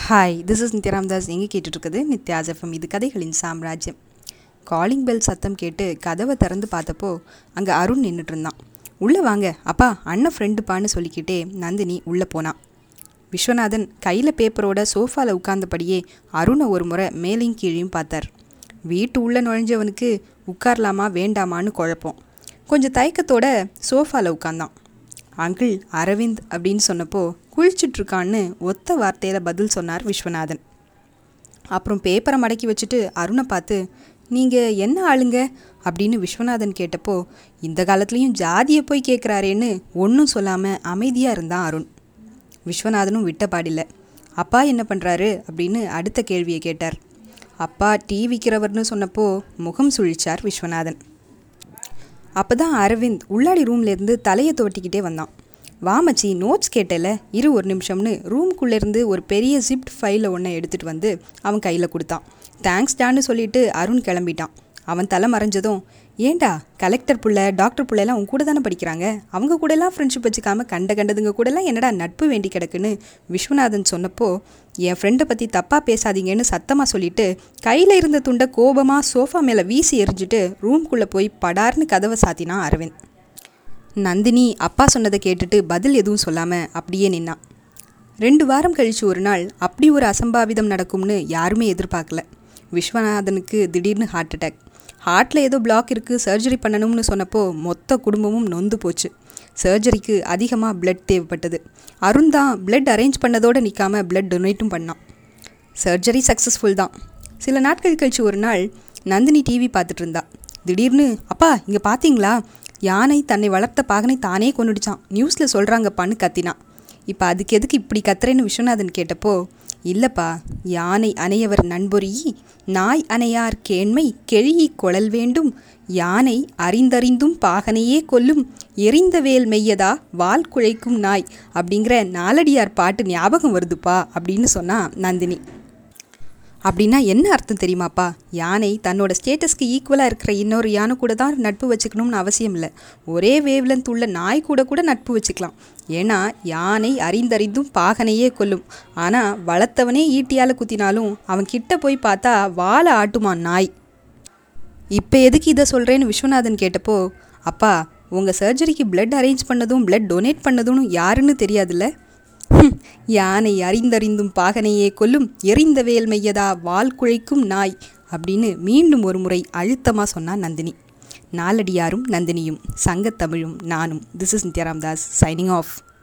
hi this is Nithyaram Das எங்கே கேட்டுட்ருக்குது Nithya's FM இது கதைகளின் சாம்ராஜ்யம் காலிங் பெல் சத்தம் கேட்டு கதவை திறந்து பார்த்தப்போ அங்கே அருண் நின்றுட்டு இருந்தான் உள்ளே வாங்க அப்பா அண்ணன் ஃப்ரெண்டுப்பான்னு சொல்லிக்கிட்டே நந்தினி உள்ளே போனான் விஸ்வநாதன் கையில் பேப்பரோட சோஃபாவில் உட்கார்ந்தபடியே அருணை ஒரு முறை மேலையும் கீழையும் பார்த்தார் வீட்டு உள்ளே நுழைஞ்சவனுக்கு உட்காரலாமா வேண்டாமான்னு குழப்பம் கொஞ்சம் தயக்கத்தோட சோஃபாவில் உட்கார்ந்தான் அங்கிள் அரவிந்த் அப்படின்னு சொன்னப்போ குளிச்சுட்ருக்கான்னு ஒத்த வார்த்தையில் பதில் சொன்னார் விஸ்வநாதன் அப்புறம் பேப்பரை மடக்கி வச்சுட்டு அருணை பார்த்து நீங்கள் என்ன ஆளுங்க அப்படின்னு விஸ்வநாதன் கேட்டப்போ இந்த காலத்துலேயும் ஜாதியை போய் கேட்குறாரேன்னு ஒன்றும் சொல்லாமல் அமைதியாக இருந்தான் அருண் விஸ்வநாதனும் விட்ட பாடில்ல அப்பா என்ன பண்ணுறாரு அப்படின்னு அடுத்த கேள்வியை கேட்டார் அப்பா டீ விற்கிறவர்னு சொன்னப்போ முகம் சுழிச்சார் விஸ்வநாதன் அப்போ தான் அரவிந்த் உள்ளாடி ரூம்லேருந்து தலையை துவட்டிக்கிட்டே வந்தான் வா மச்சி நோட்ஸ் கேட்டல இரு ஒரு நிமிஷம்னு ரூம்குள்ளேருந்து ஒரு பெரிய ஜிப்ட் ஃபைலை ஒன்றை எடுத்துகிட்டு வந்து அவன் கையில் கொடுத்தான் தேங்க்ஸ் டான்னு சொல்லிட்டு அருண் கிளம்பிட்டான் அவன் தலை மறைஞ்சதும் ஏண்டா கலெக்டர் புள்ள டாக்டர் புள்ளையெல்லாம் உன் கூட தானே படிக்கிறாங்க அவங்க கூடலாம் ஃப்ரெண்ட்ஷிப் வச்சுக்காம கண்ட கண்டதுங்க கூடலாம் என்னடா நட்பு வேண்டி கிடக்குன்னு விஸ்வநாதன் சொன்னப்போ என் ஃப்ரெண்டை பற்றி தப்பாக பேசாதீங்கன்னு சத்தமாக சொல்லிட்டு கையில் இருந்த துண்டை கோபமாக சோஃபா மேலே வீசி எரிஞ்சிட்டு ரூம்குள்ளே போய் படார்னு கதவை சாத்தினான் அரவிந்த் நந்தினி அப்பா சொன்னதை கேட்டுட்டு பதில் எதுவும் சொல்லாமல் அப்படியே நின்னான் ரெண்டு வாரம் கழிச்சு ஒரு நாள் அப்படி ஒரு அசம்பாவிதம் நடக்கும்னு யாருமே எதிர்பார்க்கல விஸ்வநாதனுக்கு திடீர்னு ஹார்ட் அட்டாக் ஹார்ட்டில் ஏதோ பிளாக் இருக்குது சர்ஜரி பண்ணணும்னு சொன்னப்போ மொத்த குடும்பமும் நொந்து போச்சு சர்ஜரிக்கு அதிகமாக பிளட் தேவைப்பட்டது அருண் தான் பிளட் அரேஞ்ச் பண்ணதோடு நிற்காம பிளட் டொனேட்டும் பண்ணான் சர்ஜரி சக்ஸஸ்ஃபுல் தான் சில நாட்கள் கழிச்சு ஒரு நாள் நந்தினி டிவி பார்த்துட்டு இருந்தா திடீர்னு அப்பா இங்கே பார்த்தீங்களா யானை தன்னை வளர்த்த பாகனை தானே கொண்டுடுச்சான் நியூஸில் சொல்கிறாங்கப்பான்னு கத்தினான் இப்போ அதுக்கு எதுக்கு இப்படி கத்துறேன்னு விஸ்வநாதன் கேட்டப்போ இல்லைப்பா யானை அணையவர் நண்பொறி நாய் அணையார் கேண்மை கெழியி கொழல் வேண்டும் யானை அறிந்தறிந்தும் பாகனையே கொல்லும் எரிந்த வேல் மெய்யதா வால் குழைக்கும் நாய் அப்படிங்கிற நாலடியார் பாட்டு ஞாபகம் வருதுப்பா அப்படின்னு சொன்னா நந்தினி அப்படின்னா என்ன அர்த்தம் தெரியுமாப்பா யானை தன்னோட ஸ்டேட்டஸ்க்கு ஈக்குவலாக இருக்கிற இன்னொரு யானை கூட தான் நட்பு வச்சுக்கணும்னு அவசியம் இல்லை ஒரே வேவ்லென்த் உள்ள நாய் கூட கூட நட்பு வச்சுக்கலாம் ஏன்னா யானை அறிந்தறிந்தும் பாகனையே கொல்லும் ஆனால் வளர்த்தவனே ஈட்டியால் குத்தினாலும் அவன் கிட்ட போய் பார்த்தா வாழை ஆட்டுமான் நாய் இப்போ எதுக்கு இதை சொல்கிறேன்னு விஸ்வநாதன் கேட்டப்போ அப்பா உங்கள் சர்ஜரிக்கு பிளட் அரேஞ்ச் பண்ணதும் பிளட் டொனேட் பண்ணதும் யாருன்னு தெரியாதுல்ல யானை அறிந்தறிந்தும் பாகனையே கொல்லும் எரிந்த வேல் மெய்யதா வால் குழைக்கும் நாய் அப்படின்னு மீண்டும் ஒரு முறை அழுத்தமாக சொன்னா நந்தினி நாலடியாரும் நந்தினியும் சங்கத்தமிழும் நானும் this is Nithyaram Das signing of